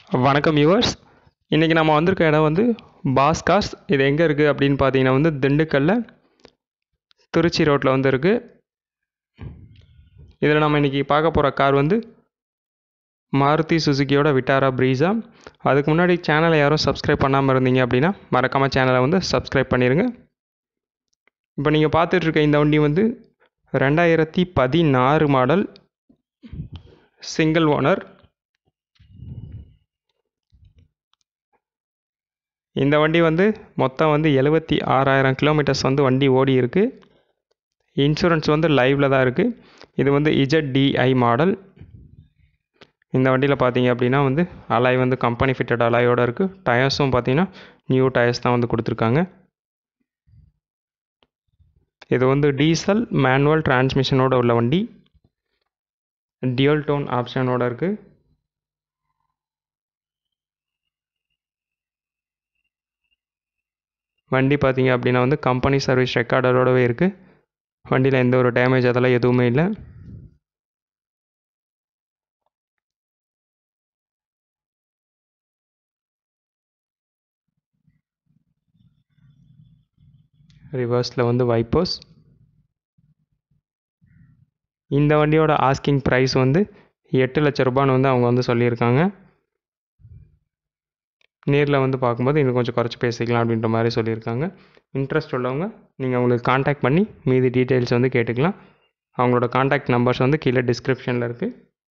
வணக்கம் யூவர்ஸ் இன்றைக்கி நம்ம வந்திருக்க இடம் வந்து பாஸ்காஸ் இது எங்கே இருக்குது அப்படின்னு பார்த்தீங்கன்னா வந்து திண்டுக்கல்ல திருச்சி ரோட்டில் வந்து இருக்குது இதில் நம்ம இன்றைக்கி பார்க்க போகிற கார் வந்து மாருதி சுசுக்கியோட விட்டாரா ப்ரீஸா அதுக்கு முன்னாடி சேனலை யாரும் சப்ஸ்கிரைப் பண்ணாமல் இருந்தீங்க அப்படின்னா மறக்காமல் சேனலை வந்து சப்ஸ்கிரைப் பண்ணிடுங்க இப்போ நீங்கள் பார்த்துட்ருக்க இந்த வண்டி வந்து ரெண்டாயிரத்தி பதினாறு மாடல் சிங்கிள் ஓனர் இந்த வண்டி வந்து மொத்தம் வந்து எழுபத்தி ஆறாயிரம் கிலோமீட்டர்ஸ் வந்து வண்டி ஓடி இருக்குது இன்சூரன்ஸ் வந்து லைவில் தான் இருக்குது இது வந்து இஜட்டிஐ மாடல் இந்த வண்டியில் பார்த்தீங்க அப்படின்னா வந்து அலாய் வந்து கம்பெனி ஃபிட்டட் அலாயோடு இருக்குது டயர்ஸும் பார்த்தீங்கன்னா நியூ டயர்ஸ் தான் வந்து கொடுத்துருக்காங்க இது வந்து டீசல் மேனுவல் டிரான்ஸ்மிஷனோட உள்ள வண்டி டியூல் டோன் ஆப்ஷனோட இருக்குது வண்டி பார்த்தீங்க அப்படின்னா வந்து கம்பெனி சர்வீஸ் ரெக்கார்டரோடவே இருக்குது வண்டியில் எந்த ஒரு டேமேஜ் அதெல்லாம் எதுவுமே இல்லை ரிவர்ஸில் வந்து வைப்பர்ஸ் இந்த வண்டியோட ஆஸ்கிங் ப்ரைஸ் வந்து எட்டு லட்ச ரூபான்னு வந்து அவங்க வந்து சொல்லியிருக்காங்க நேரில் வந்து பார்க்கும்போது இன்னும் கொஞ்சம் குறைச்சி பேசிக்கலாம் அப்படின்ற மாதிரி சொல்லியிருக்காங்க இன்ட்ரெஸ்ட் உள்ளவங்க நீங்கள் அவங்களுக்கு காண்டாக்ட் பண்ணி மீதி டீட்டெயில்ஸ் வந்து கேட்டுக்கலாம் அவங்களோட காண்டாக்ட் நம்பர்ஸ் வந்து கீழே டிஸ்கிரிப்ஷனில் இருக்குது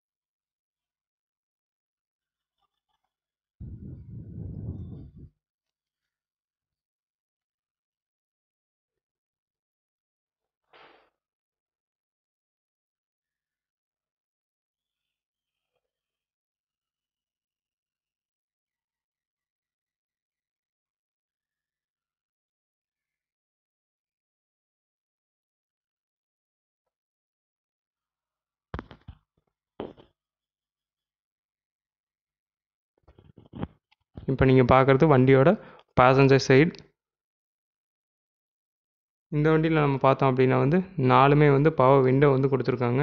இப்போ நீங்கள் பார்க்குறது வண்டியோட பேசஞ்சர் சைடு இந்த வண்டியில் நம்ம பார்த்தோம் அப்படின்னா வந்து நாலுமே வந்து பவர் விண்டோ வந்து கொடுத்துருக்காங்க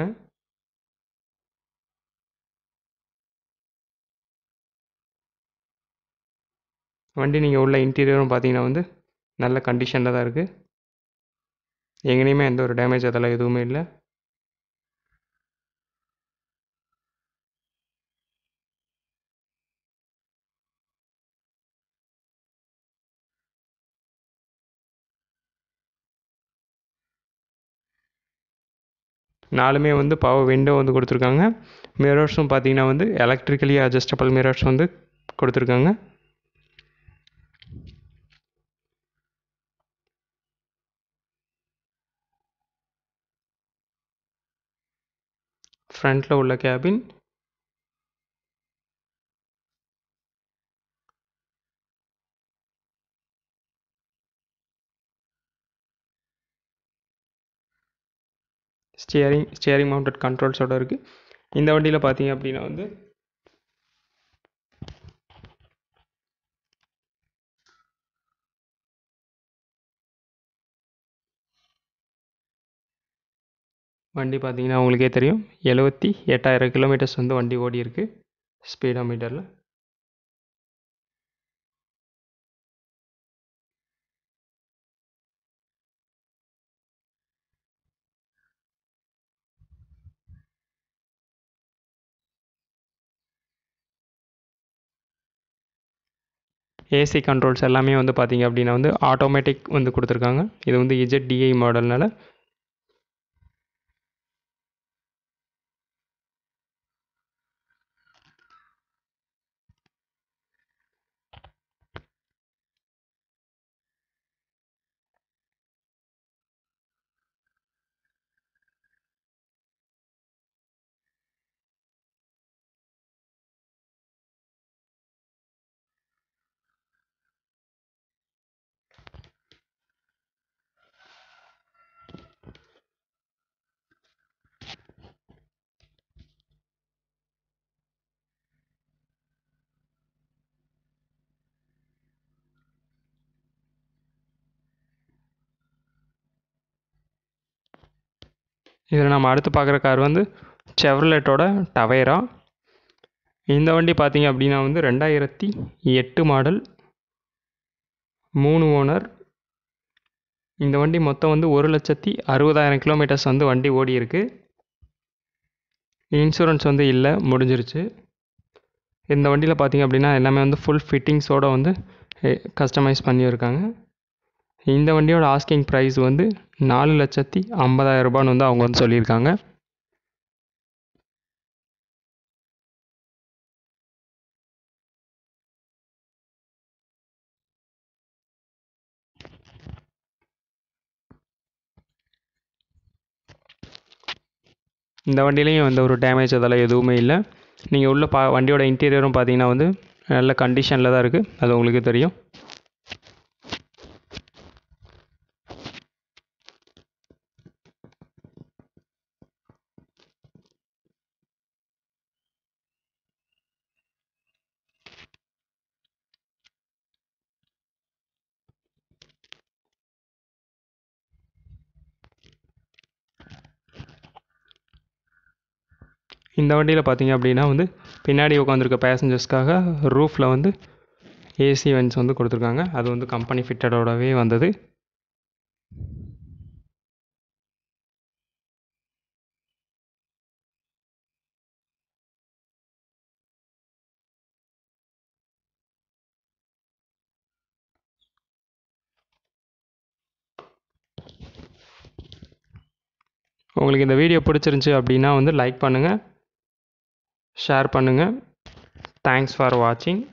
வண்டி நீங்கள் உள்ள இன்டீரியரும் பார்த்தீங்கன்னா வந்து நல்ல கண்டிஷனில் தான் இருக்குது எங்கேயுமே எந்த ஒரு டேமேஜ் அதெல்லாம் எதுவுமே இல்லை நாலுமே வந்து பவர் விண்டோ வந்து கொடுத்துருக்காங்க மிரர்ஸும் பார்த்தீங்கன்னா வந்து எலக்ட்ரிக்கலி அட்ஜஸ்டபிள் மிரர்ஸ் வந்து கொடுத்துருக்காங்க ஃப்ரண்ட்டில் உள்ள கேபின் ஸ்டியரிங் ஸ்டியரிங் மவுண்டட் கண்ட்ரோல்ஸோடு இருக்குது இந்த வண்டியில் பார்த்தீங்க அப்படின்னா வந்து வண்டி பார்த்தீங்கன்னா உங்களுக்கே தெரியும் எழுபத்தி எட்டாயிரம் கிலோமீட்டர்ஸ் வந்து வண்டி ஓடி இருக்குது ஸ்பீடோ மீட்டரில் ஏசி கண்ட்ரோல்ஸ் எல்லாமே வந்து பார்த்தீங்க அப்படின்னா வந்து ஆட்டோமேட்டிக் வந்து கொடுத்துருக்காங்க இது வந்து இஜெட் டிஐ மாடல்னால இதில் நம்ம அடுத்து பார்க்குற கார் வந்து செவ்ரலெட்டோட டவேரா இந்த வண்டி பார்த்தீங்க அப்படின்னா வந்து ரெண்டாயிரத்தி எட்டு மாடல் மூணு ஓனர் இந்த வண்டி மொத்தம் வந்து ஒரு லட்சத்தி அறுபதாயிரம் கிலோமீட்டர்ஸ் வந்து வண்டி ஓடி இருக்கு இன்சூரன்ஸ் வந்து இல்லை முடிஞ்சிருச்சு இந்த வண்டியில் பார்த்தீங்க அப்படின்னா எல்லாமே வந்து ஃபுல் ஃபிட்டிங்ஸோடு வந்து கஸ்டமைஸ் பண்ணியிருக்காங்க இந்த வண்டியோட ஆஸ்கிங் ப்ரைஸ் வந்து நாலு லட்சத்தி ஐம்பதாயிரம் ரூபான்னு வந்து அவங்க வந்து சொல்லியிருக்காங்க இந்த வண்டியிலையும் எந்த ஒரு டேமேஜ் அதெல்லாம் எதுவுமே இல்லை நீங்கள் உள்ள பா வண்டியோட இன்டீரியரும் பார்த்தீங்கன்னா வந்து நல்ல கண்டிஷனில் தான் இருக்குது அது உங்களுக்கு தெரியும் இந்த வண்டியில் பார்த்தீங்க அப்படின்னா வந்து பின்னாடி உட்காந்துருக்க பேசஞ்சர்ஸ்க்காக ரூஃபில் வந்து ஏசி வென்ட்ஸ் வந்து கொடுத்துருக்காங்க அது வந்து கம்பெனி ஃபிட்டடோடவே வந்தது உங்களுக்கு இந்த வீடியோ பிடிச்சிருந்துச்சி அப்படின்னா வந்து லைக் பண்ணுங்கள் ஷேர் பண்ணுங்கள் தேங்க்ஸ் ஃபார் வாட்சிங்